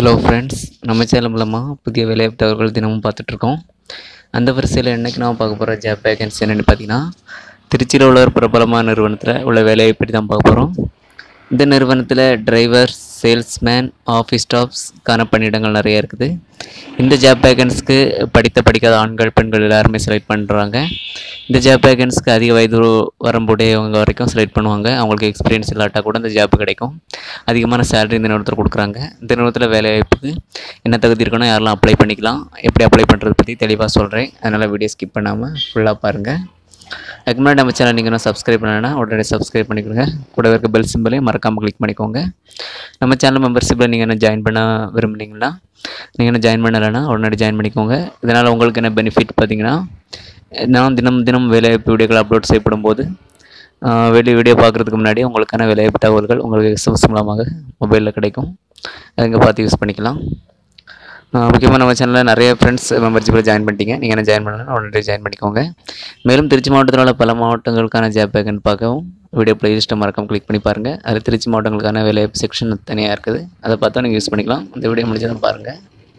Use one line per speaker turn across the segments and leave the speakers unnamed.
hello friends நம்ம channel மூலமாக புதிய வேலைவாய்ப்பு தகவல்கள் தினமும் பார்த்துட்ருக்கோம் அந்த வரிசையில் இன்றைக்கி நான் பார்க்க போகிற ஜாப் வேகன்சி என்னென்னு பார்த்தீங்கன்னா திருச்சியில் உள்ள ஒரு பிரபலமான நிறுவனத்தில் உள்ள வேலையை பற்றி தான் பார்க்க போகிறோம் இந்த நிறுவனத்தில் டிரைவர் சேல்ஸ்மேன் ஆஃபீஸ் ஸ்டாஃப்ஸ்க்கான பணியிடங்கள் நிறைய இருக்குது இந்த ஜாப் வேகன்ஸ்க்கு படித்த படிக்காத ஆண்கள் பெண்கள் எல்லாருமே செலக்ட் பண்ணுறாங்க இந்த ஜாப் வேகன்ஸ்க்கு அதிக வயது வரம்புடையவங்க வரைக்கும் செலக்ட் பண்ணுவாங்க அவங்களுக்கு எக்ஸ்பீரியன்ஸ் இல்லாட்டா கூட இந்த ஜாப் கிடைக்கும் அதிகமான சேலரி இந்த நிறுவனத்தில் கொடுக்குறாங்க இந்த நிறுவனத்தில் வேலைவாய்ப்புக்கு என்ன தகுதி இருக்கணும் யாரெல்லாம் அப்ளை பண்ணிக்கலாம் எப்படி அப்ளை பண்ணுறது பற்றி தெளிவாக சொல்கிறேன் அதனால் வீடியோ ஸ்கிப் பண்ணாமல் ஃபுல்லாக பாருங்கள் அதுக்கு முன்னாடி நம்ம சேனல் நீங்கள் இன்னும் சப்ஸ்கிரைப் பண்ணலைன்னா உடனே சப்ஸ்கிரைப் பண்ணிக்கோங்க கூட இருக்க பெல் சிம்பிளையும் மறக்காமல் கிளிக் பண்ணிக்கோங்க நம்ம சேனல் மெம்பர்ஷிப்பில் நீங்கள் என்ன ஜாயின் பண்ண விரும்புனீங்கன்னா நீங்கள் என்ன ஜாயின் பண்ணலைன்னா உடனடி ஜாயின் பண்ணிக்கோங்க இதனால் உங்களுக்கு என்ன பெனிஃபிட் பார்த்தீங்கன்னா நான் தினம் தினம் வேலைவாய்ப்பு வீடியோக்கள் அப்லோட் செய்யப்படும் போது வெளி வீடியோ பார்க்குறதுக்கு முன்னாடி உங்களுக்கான வேலைவாய்ப்பு தகவல்கள் உங்களுக்கு எஸ்எம்எஸ் மூலமாக மொபைலில் கிடைக்கும் அங்கே பார்த்து யூஸ் பண்ணிக்கலாம் முக்கியமாக நம்ம சேனலில் நிறைய ஃப்ரெண்ட்ஸ் மெம்பர்ஷிப்பில் ஜாயின் பண்ணிட்டீங்க நீங்கள் என்ன ஜாயின் பண்ணலாம் உடனே ஜாயின் பண்ணிக்கோங்க மேலும் திருச்சி மாவட்டத்தில் உள்ள பல மாவட்டங்களுக்கான ஜாப் வேகன் பார்க்கவும் வீடியோ பிளேலிஸ்ட்டை மறக்காம கிளிக் பண்ணி பாருங்கள் அதில் திருச்சி மாவட்டங்களுக்கான வேலைவாய்ப்பு செக்ஷன் தனியாக இருக்குது அதை பார்த்தா நீங்கள் யூஸ் பண்ணிக்கலாம் இந்த வீடியோ முடிஞ்சதும் பாருங்கள்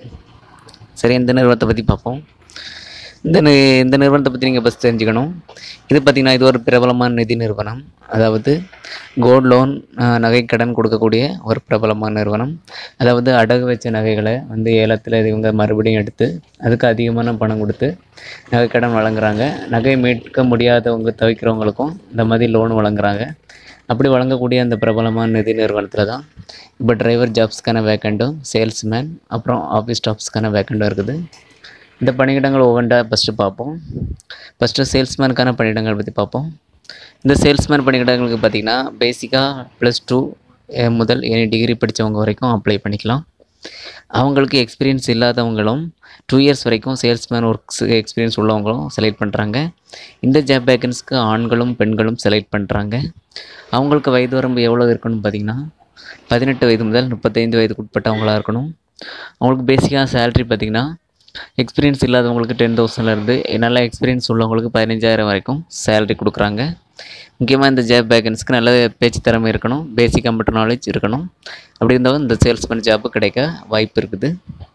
சரி இந்த நிறுவனத்தை பற்றி பார்ப்போம் இந்த நி இந்த நிறுவனத்தை பற்றி நீங்கள் ஃபஸ்ட் தெரிஞ்சுக்கணும் இது பார்த்திங்கன்னா இது ஒரு பிரபலமான நிதி நிறுவனம் அதாவது கோல்ட் லோன் நகை கடன் கொடுக்கக்கூடிய ஒரு பிரபலமான நிறுவனம் அதாவது அடகு வச்ச நகைகளை வந்து ஏலத்தில் இவங்க மறுபடியும் எடுத்து அதுக்கு அதிகமான பணம் கொடுத்து நகை கடன் வழங்குறாங்க நகை மீட்க முடியாதவங்க தவிக்கிறவங்களுக்கும் இந்த மாதிரி லோன் வழங்குறாங்க அப்படி வழங்கக்கூடிய அந்த பிரபலமான நிதி நிறுவனத்தில் தான் இப்போ டிரைவர் ஜாப்ஸ்க்கான வேக்கண்ட்டும் சேல்ஸ்மேன் அப்புறம் ஆஃபீஸ் ஸ்டாஃப்ஸ்க்கான வேக்கண்ட்டும் இருக்குது இந்த பணியிடங்கள் ஒவ்வொன்றா ஃபஸ்ட்டு பார்ப்போம் ஃபஸ்ட்டு சேல்ஸ்மேனுக்கான பணியிடங்கள் பற்றி பார்ப்போம் இந்த சேல்ஸ்மேன் பணியிடங்களுக்கு பார்த்திங்கன்னா பேசிக்காக ப்ளஸ் டூ முதல் எனி டிகிரி படித்தவங்க வரைக்கும் அப்ளை பண்ணிக்கலாம் அவங்களுக்கு எக்ஸ்பீரியன்ஸ் இல்லாதவங்களும் டூ இயர்ஸ் வரைக்கும் சேல்ஸ்மேன் ஒர்க்ஸ் எக்ஸ்பீரியன்ஸ் உள்ளவங்களும் செலக்ட் பண்ணுறாங்க இந்த ஜாப் வேக்கன்ஸ்க்கு ஆண்களும் பெண்களும் செலக்ட் பண்ணுறாங்க அவங்களுக்கு வயது வரம்பு எவ்வளோ இருக்கணும் பார்த்திங்கன்னா பதினெட்டு வயது முதல் முப்பத்தைந்து வயதுக்கு உட்பட்டவங்களாக இருக்கணும் அவங்களுக்கு பேசிக்காக சேல்ரி பார்த்திங்கன்னா எக்ஸ்பீரியன்ஸ் இல்லாதவங்களுக்கு டென் தௌசண்ட்லேருந்து நல்ல எக்ஸ்பீரியன்ஸ் உள்ளவங்களுக்கு பதினஞ்சாயிரம் வரைக்கும் சேலரி கொடுக்குறாங்க முக்கியமாக இந்த ஜாப் வேகன்ஸ்க்கு நல்ல பேச்சு திறமை இருக்கணும் பேசிக் கம்ப்யூட்டர் நாலேஜ் இருக்கணும் அப்படி இருந்தாலும் இந்த சேல்ஸ்மேன் ஜாப்பு கிடைக்க வாய்ப்பு இருக்குது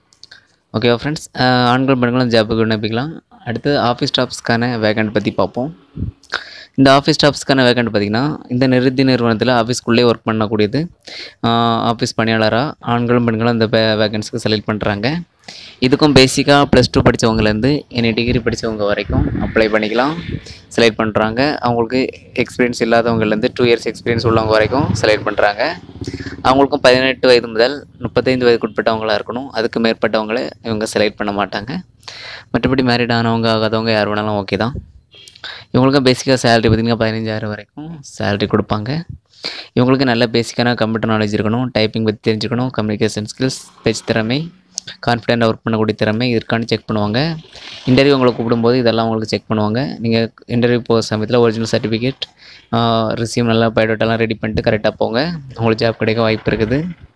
ஓகேவா ஃப்ரெண்ட்ஸ் ஆண்கள் பெண்களும் ஜாப்புக்கு விண்ணப்பிக்கலாம் அடுத்து ஆஃபீஸ் ஸ்டாஃப்ஸ்க்கான வேகண்ட் பற்றி பார்ப்போம் இந்த ஆஃபீஸ் ஸ்டாஃப்ஸ்க்கான வேகண்ட் பார்த்திங்கன்னா இந்த நிறுத்தி நிறுவனத்தில் ஆஃபீஸ்க்குள்ளே ஒர்க் பண்ணக்கூடியது ஆஃபீஸ் பணியாளராக ஆண்களும் பெண்களும் இந்த வே வேகன்ஸ்க்கு செலக்ட் பண்ணுறாங்க இதுக்கும் பேசிக்காக ப்ளஸ் டூ படித்தவங்கலேருந்து எனி டிகிரி படித்தவங்க வரைக்கும் அப்ளை பண்ணிக்கலாம் செலக்ட் பண்ணுறாங்க அவங்களுக்கு எக்ஸ்பீரியன்ஸ் இல்லாதவங்கலேருந்து டூ இயர்ஸ் எக்ஸ்பீரியன்ஸ் உள்ளவங்க வரைக்கும் செலக்ட் பண்ணுறாங்க அவங்களுக்கும் பதினெட்டு வயது முதல் முப்பத்தைந்து வயதுக்கு உட்பட்டவங்களாக இருக்கணும் அதுக்கு மேற்பட்டவங்களே இவங்க செலக்ட் பண்ண மாட்டாங்க மற்றபடி மேரிட் ஆனவங்க ஆகாதவங்க யார் வேணாலும் ஓகே தான் இவங்களுக்கும் பேசிக்காக சேலரி பார்த்திங்கன்னா பதினஞ்சாயிரம் வரைக்கும் சேலரி கொடுப்பாங்க இவங்களுக்கு நல்ல பேசிக்கான கம்ப்யூட்டர் நாலேஜ் இருக்கணும் டைப்பிங் பற்றி தெரிஞ்சுக்கணும் கம்யூனிகேஷன் ஸ்கில்ஸ் பேச்சு திறமை கான்ஃபிடென்ட்டாக ஒர்க் பண்ணக்கூடிய திறமை இருக்கான்னு செக் பண்ணுவாங்க இன்டர்வியூ உங்களை கூப்பிடும்போது இதெல்லாம் உங்களுக்கு செக் பண்ணுவாங்க நீங்கள் இன்டர்வியூ போகிற சமயத்தில் ஒரிஜினல் சர்டிஃபிகேட் ரிசீவ் நல்லா பயோடேட்டாலாம் ரெடி பண்ணிட்டு கரெக்டாக போங்க உங்களுக்கு ஜாப் கிடைக்க வாய்ப்பு இருக்குது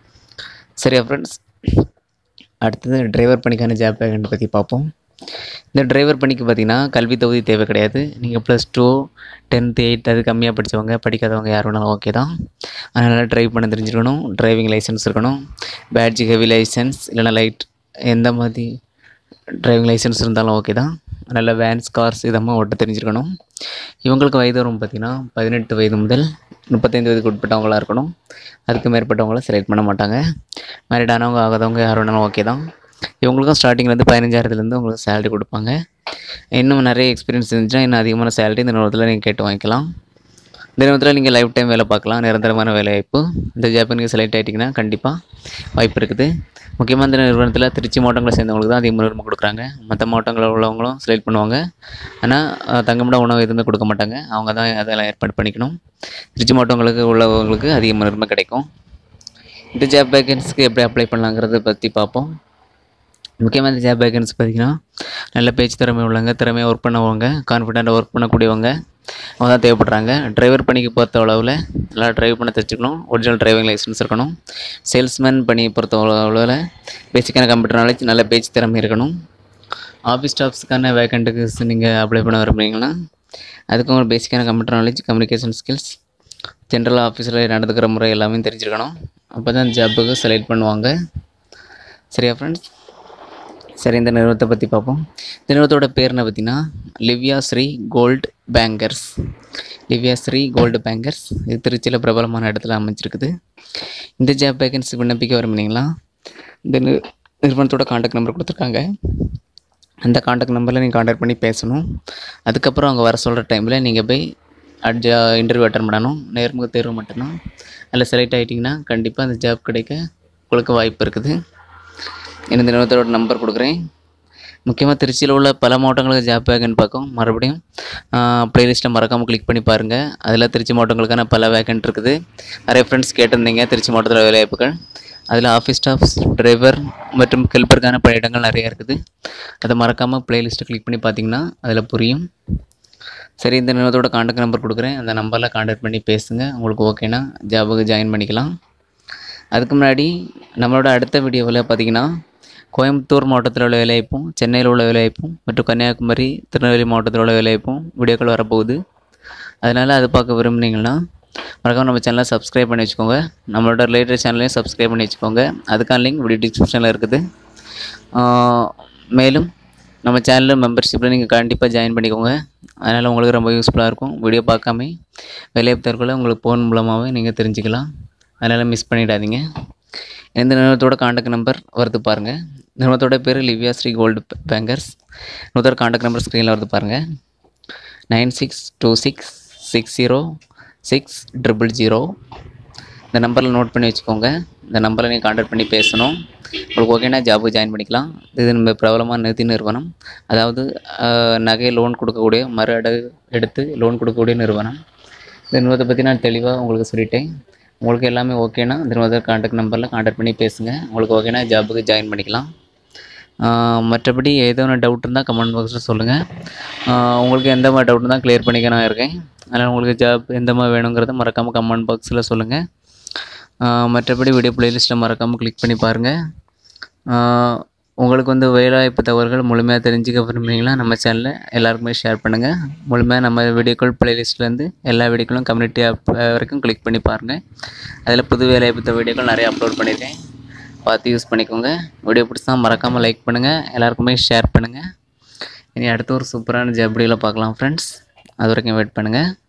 சரியா ஃப்ரெண்ட்ஸ் அடுத்தது டிரைவர் பணிக்கான ஜாப் வேகண்ட் பற்றி பார்ப்போம் இந்த டிரைவர் பணிக்கு பார்த்தீங்கன்னா கல்வி தொகுதி தேவை கிடையாது நீங்கள் ப்ளஸ் டூ டென்த்து எயித் அது கம்மியாக படித்தவங்க படிக்காதவங்க யார் வேணாலும் ஓகே தான் அதனால் ட்ரைவ் பண்ண தெரிஞ்சுக்கணும் டிரைவிங் லைசன்ஸ் இருக்கணும் பேட்ஜ் ஹெவி லைசன்ஸ் இல்லைனா லைட் எந்த மாதிரி டிரைவிங் லைசன்ஸ் இருந்தாலும் ஓகே தான் நல்ல வேன்ஸ் கார்ஸ் இதமாக ஓட்ட தெரிஞ்சிருக்கணும் இவங்களுக்கு வயது வரும் பார்த்திங்கன்னா பதினெட்டு வயது முதல் முப்பத்தைந்து வயதுக்கு உட்பட்டவங்களாக இருக்கணும் அதுக்கு மேற்பட்டவங்கள செலக்ட் பண்ண மாட்டாங்க மேரிட் ஆனவங்க ஆகாதவங்க யார் வேணாலும் ஓகே தான் இவங்களுக்கும் ஸ்டார்டிங்லேருந்து பதினஞ்சாயிரத்துலேருந்து உங்களுக்கு சேலரி கொடுப்பாங்க இன்னும் நிறைய எக்ஸ்பீரியன்ஸ் இருந்துச்சுன்னா இன்னும் அதிகமான சேலரி இந்த நிறுவனத்தில் நீங்கள் கேட்டு வாங்கிக்கலாம் இந்த நிறுவனத்தில் நீங்கள் லைஃப் டைம் வேலை பார்க்கலாம் நிரந்தரமான வேலை வாய்ப்பு இந்த ஜாப் நீங்கள் செலக்ட் ஆகிட்டிங்கன்னா கண்டிப்பாக வாய்ப்பு இருக்குது முக்கியமாக இந்த நிறுவனத்தில் திருச்சி மாவட்டங்களை சேர்ந்தவங்களுக்கு தான் அதிக முன்னுரிமை கொடுக்குறாங்க மற்ற மாவட்டங்களில் உள்ளவங்களும் செலக்ட் பண்ணுவாங்க ஆனால் தங்கமிட உணவு எதுவுமே கொடுக்க மாட்டாங்க அவங்க தான் அதெல்லாம் ஏற்பாடு பண்ணிக்கணும் திருச்சி மாவட்டங்களுக்கு உள்ளவங்களுக்கு அதிக முன்னுரிமை கிடைக்கும் இந்த ஜாப் வேகன்ஸ்க்கு எப்படி அப்ளை பண்ணலாங்கிறத பற்றி பார்ப்போம் முக்கியமாக இந்த ஜாப் வேகன்ஸ் பார்த்திங்கன்னா நல்ல பேச்சு திறமை உள்ளவங்க திறமையாக ஒர்க் பண்ணவங்க கான்ஃபிடெண்ட்டாக ஒர்க் பண்ணக்கூடியவங்க அவங்க தான் தேவைப்படுறாங்க டிரைவர் பணிக்கு பொறுத்த அளவில் நல்லா டிரைவ் பண்ண தெரிஞ்சுக்கணும் ஒரிஜினல் டிரைவிங் லைசன்ஸ் இருக்கணும் சேல்ஸ்மேன் பணியை பொறுத்த அளவில் பேசிக்கான கம்ப்யூட்டர் நாலேஜ் நல்ல பேச்சு திறமை இருக்கணும் ஆஃபீஸ் ஸ்டாஃப்ஸ்க்கான வேக்கண்ட்டுக்கு நீங்கள் அப்ளை பண்ண விரும்புறீங்கன்னா அதுக்கு உங்களுக்கு பேசிக்கான computer knowledge communication skills general ஆஃபீஸில் நடந்துக்கிற முறை எல்லாமே தெரிஞ்சிருக்கணும் அப்போ தான் ஜாப்புக்கு செலக்ட் பண்ணுவாங்க சரியா ஃப்ரெண்ட்ஸ் சரி இந்த நிறுவனத்தை பற்றி பார்ப்போம் இந்த நிறுவனத்தோட பேர் என்ன பார்த்தீங்கன்னா Livya Shri gold bankers Livya Shri gold bankers இது திருச்சியில் பிரபலமான இடத்துல அமைஞ்சிருக்குது இந்த ஜாப் வேகன்சி விண்ணப்பிக்க விரும்புனீங்களா இந்த நி- நிறுவனத்தோட காண்டாக்ட் நம்பர் கொடுத்துருக்காங்க அந்த காண்டாக்ட் நம்பரில் நீங்கள் காண்டாக்ட் பண்ணி பேசணும் அதுக்கப்புறம் அவங்க வர சொல்கிற டைமில் நீங்கள் போய் அட்ஜா இன்டர்வியூ அட்டன் பண்ணணும் நேர்முக தேர்வு மட்டும்தான் அதில் செலக்ட் ஆகிட்டிங்கன்னா கண்டிப்பாக அந்த ஜாப் கிடைக்க உங்களுக்கு வாய்ப்பு இருக்குது இந்த நிறுவனத்தோட நம்பர் கொடுக்குறேன் முக்கியமாக திருச்சியில் உள்ள பல மாவட்டங்களுக்கு ஜாப் வேகன் பார்க்கும் மறுபடியும் ப்ளேலிஸ்ட்டை மறக்காமல் கிளிக் பண்ணி பாருங்கள் அதில் திருச்சி மாவட்டங்களுக்கான பல வேகன்ட் இருக்குது நிறைய ஃப்ரெண்ட்ஸ் கேட்டிருந்தீங்க திருச்சி மாவட்டத்தில் வேலைவாய்ப்புகள் அதில் ஆஃபீஸ் ஸ்டாஃப் டிரைவர் மற்றும் ஹெல்ப்பருக்கான பணியிடங்கள் நிறைய இருக்குது அதை மறக்காமல் ப்ளேலிஸ்ட்டை கிளிக் பண்ணி பார்த்தீங்கன்னா அதில் புரியும் சரி இந்த நிறுவனத்தோட காண்டாக்ட் நம்பர் கொடுக்குறேன் அந்த நம்பரில் காண்டாக்ட் பண்ணி பேசுங்க உங்களுக்கு ஓகேனா ஜாபுக்கு ஜாயின் பண்ணிக்கலாம் அதுக்கு முன்னாடி நம்மளோட அடுத்த வீடியோவில் பார்த்தீங்கன்னா கோயம்புத்தூர் மாவட்டத்தில் உள்ள வேலைவாய்ப்பும் சென்னையில் உள்ள வேலைவாய்ப்பும் மற்றும் கன்னியாகுமரி திருநெல்வேலி மாவட்டத்தில் உள்ள வேலைவாய்ப்பும் வீடியோக்கள் வரப்போகுது அதனால் அது பார்க்க விரும்புனீங்கன்னா மறக்காம நம்ம சேனலை சப்ஸ்கிரைப் பண்ணி வச்சுக்கோங்க நம்மளோட ரிலேட்டட் சேனலையும் சப்ஸ்கிரைப் பண்ணி வச்சுக்கோங்க அதுக்கான லிங்க் வீடியோ டிஸ்கிரிப்ஷனில் இருக்குது ஆஹ் மேலும் நம்ம சேனலில் மெம்பர்ஷிப்பில் நீங்கள் கண்டிப்பாக ஜாயின் பண்ணிக்கோங்க அதனால் உங்களுக்கு ரொம்ப யூஸ்ஃபுல்லாக இருக்கும் வீடியோ பார்க்காம வேலைவாய்ப்பு தற்கொலை உங்களுக்கு ஃபோன் மூலமாகவே நீங்கள் தெரிஞ்சுக்கலாம் அதனால் மிஸ் பண்ணிடாதீங்க இந்த நிறுவனத்தோட காண்டாக்ட் நம்பர் வருது பாருங்கள் நிறுவனத்தோட பேர் லிவ்யா ஸ்ரீ கோல்டு பேங்கர்ஸ் நிறுவனத்தோட காண்டாக்ட் நம்பர் ஸ்க்ரீனில் வருது பாருங்கள் nine six two six six zero six triple zero இந்த நம்பரில் நோட் பண்ணி வச்சுக்கோங்க இந்த நம்பரில் நீங்கள் காண்டாக்ட் பண்ணி பேசணும் உங்களுக்கு ஓகேனா ஜாபுக்கு ஜாயின் பண்ணிக்கலாம் இது நம்ம பிரபலமான நிதி நிறுவனம் அதாவது ஆஹ், நகை லோன் கொடுக்கக்கூடிய மறு அடகு எடுத்து லோன் கொடுக்கக்கூடிய நிறுவனம் இந்த நிறுவனத்தை பற்றி நான் தெளிவாக உங்களுக்கு சொல்லிட்டேன் உங்களுக்கு எல்லாமே ஓகேனா இந்த நிறுவனத்தை காண்டாக்ட் நம்பரில் காண்டாக்ட் பண்ணி பேசுங்க உங்களுக்கு ஓகேனா ஜாபுக்கு ஜாயின் பண்ணிக்கலாம் ஆஹ், மற்றபடி ஏதோ ஒன்று டவுட் இருந்தால் கமெண்ட் பாக்ஸில் சொல்லுங்கள் உங்களுக்கு எந்த மாதிரி டவுட் இருந்தால் க்ளியர் பண்ணிக்க நான் இருக்கேன் அதனால் உங்களுக்கு ஜாப் எந்த மாதிரி வேணுங்கிறத மறக்காமல் கமெண்ட் பாக்ஸில் சொல்லுங்கள் மற்றபடி வீடியோ பிளேலிஸ்ட்டை மறக்காமல் கிளிக் பண்ணி பாருங்கள் உங்களுக்கு வந்து வேலைவாய்ப்பு தகவல்கள் முழுமையாக தெரிஞ்சுக்க விரும்புனீங்களா நம்ம சேனலில் எல்லாருக்குமே ஷேர் பண்ணுங்கள் முழுமையாக நம்ம வீடியோக்கள் பிளேலிஸ்ட்லேருந்து எல்லா வீடியோக்களும் கம்யூனிட்டி ஆப் வரைக்கும் கிளிக் பண்ணி பாருங்கள் அதில் புது வேலைவாய்ப்பு வீடியோக்கள் நிறைய அப்லோட் பண்ணியிருக்கேன் பார்த்து யூஸ் பண்ணிக்கோங்க வீடியோ பிடிச்சா மறக்காமல் லைக் பண்ணுங்கள் எல்லாருக்குமே ஷேர் பண்ணுங்கள் இனி அடுத்த ஒரு சூப்பரான ஜப் வீடியோவில் பார்க்கலாம் ஃப்ரெண்ட்ஸ் அது வரைக்கும் வெயிட் பண்ணுங்கள்